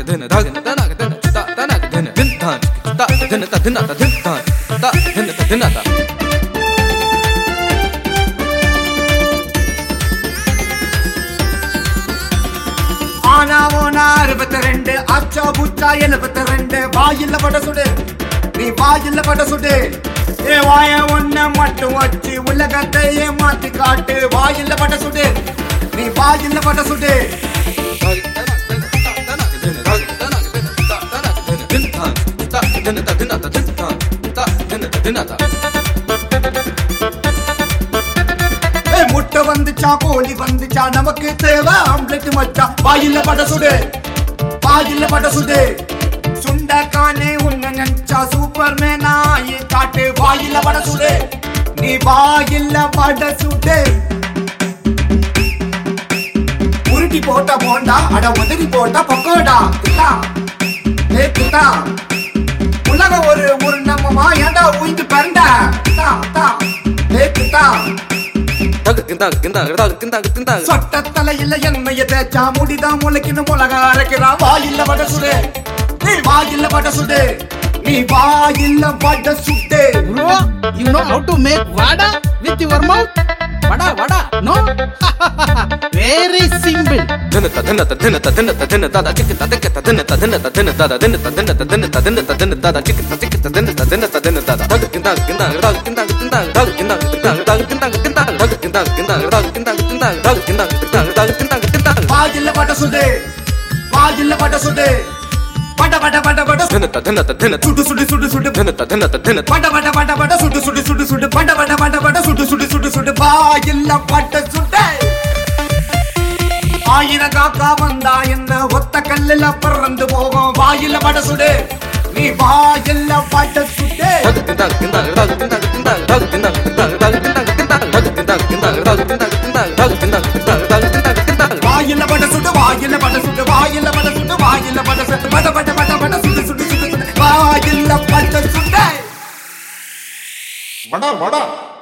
ஆனா ஓனா அறுபத்தி ரெண்டு அச்சா புச்சா எழுபத்தி ரெண்டு வாயில்ல பட சுடு நீ வாயில்ல பட சுடு ஏ வாய ஒன்ன மட்டும் வச்சு உலகத்தையே மாத்தி காட்டு வாயில்ல பட சுடு நீ வாயில்ல பட சுடு ஏ முட்டை வந்துச்சா கோழி வந்துச்சா நமக்கு தேவை ஆம்லெட் மச்சா வாயில்ல பட சுடு வாயில்ல பட சுடு சுண்டக்கானே உன்ன நினைச்சா சூப்பர் மேனா காட்டு வாயில்ல பட சுடு நீ வாயில்ல பட சுடு உருட்டி போட்ட போண்டா அட உதறி போட்ட பக்கோடா கிட்டா ஏ கிட்டா உலகம் ஒரு ஒரு நம்மமா ஏண்டா உயிந்து பரண்ட கிட்டா கிட்டா ஏ கிட்டா சொட்ட தலையில எண்ணெய தேய்ச்சா முடிதான் முளைக்கின்னு மிளக அரைக்கிறா வாயில்ல வட சுடு நீ வாயில்ல வட சுடு நீ வாயில்ல வட சுடு Bro, you know how to make vada with your mouth? Vada, vada, no? Very simple. வாயில்ல வட சுடு வாயில்ல வட சுடு வட வட வட வட சுடு சுடு சுடு சுடு வட வட வட வட சுடு சுடு சுடு சுடு வட வட வட வட சுடு சுடு சுடு சுடு வாயில்ல வட சுடு ஆயிரம் காக்கா வந்தா என்ன ஒத்த கல்லுல பறந்து போகும் வாயில வட சுடு நீ வாயில்ல வட சுடு வாயில வட சுடு வாயில வட சுடு வாயில வட சுடு வாயில வட சுடு வட வட வட வட சுடு சுடு சுடு சுடு வாயில வட சுடு வடா வடா